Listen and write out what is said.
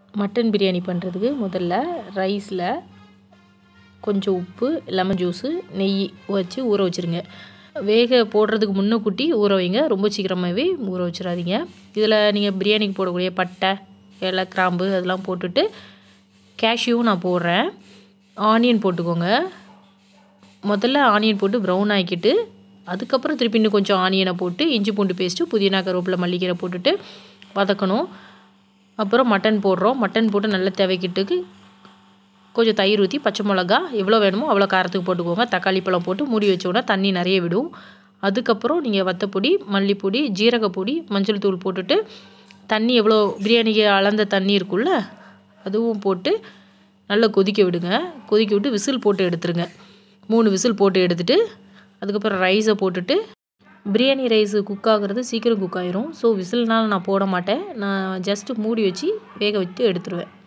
mutton biryani பண்ணுறதுக்கு முதல்ல ரைஸில் கொஞ்சம் உப்பு லெமன் ஜூஸு நெய் வச்சு ஊற வச்சுருங்க வேக போடுறதுக்கு முன்ன கூட்டி ஊற வைங்க ரொம்ப சீக்கிரமாகவே ஊற வச்சிடாதீங்க இதில் நீங்கள் பிரியாணிக்கு போடக்கூடிய பட்டை ஏலை கிராம்பு அதெல்லாம் போட்டுட்டு கேஷ்யூவும் நான் போடுறேன் ஆனியன் போட்டுக்கோங்க முதல்ல ஆனியன் போட்டு ப்ரௌன் ஆக்கிட்டு அதுக்கப்புறம் திருப்பி இன்னும் கொஞ்சம் ஆனியனை போட்டு இஞ்சி பூண்டு பேஸ்ட்டு புதினா கருவேப்பிலை மல்லிக்கீரை போட்டுட்டு வதக்கணும் அப்புறம் மட்டன் போடுறோம் மட்டன் போட்டு நல்லா தேவைக்கிட்டுக்கு கொஞ்சம் தயிர் ஊற்றி பச்சை மிளகா எவ்வளோ வேணுமோ அவ்வளோ காரத்துக்கு போட்டுக்கோங்க தக்காளி பழம் போட்டு மூடி வச்சோன்னா தண்ணி நிறைய விடும் அதுக்கப்புறம் நீங்கள் வத்தப்பொடி மல்லிப்பொடி ஜீரகப்பொடி மஞ்சள் தூள் போட்டுட்டு தண்ணி எவ்வளோ பிரியாணிக்கு அளந்த தண்ணி இருக்குல்ல அதுவும் போட்டு நல்லா கொதிக்க விடுங்க கொதிக்க விட்டு விசில் போட்டு எடுத்துருங்க மூணு விசில் போட்டு எடுத்துட்டு அதுக்கப்புறம் ரைஸை போட்டுட்டு பிரியாணி ரைஸு குக் ஆகுறது சீக்கிரம் குக் ஆயிரும் ஸோ விசில்னால் நான் போட மாட்டேன் நான் ஜஸ்ட்டு மூடி வச்சு வேக வச்சு எடுத்துருவேன்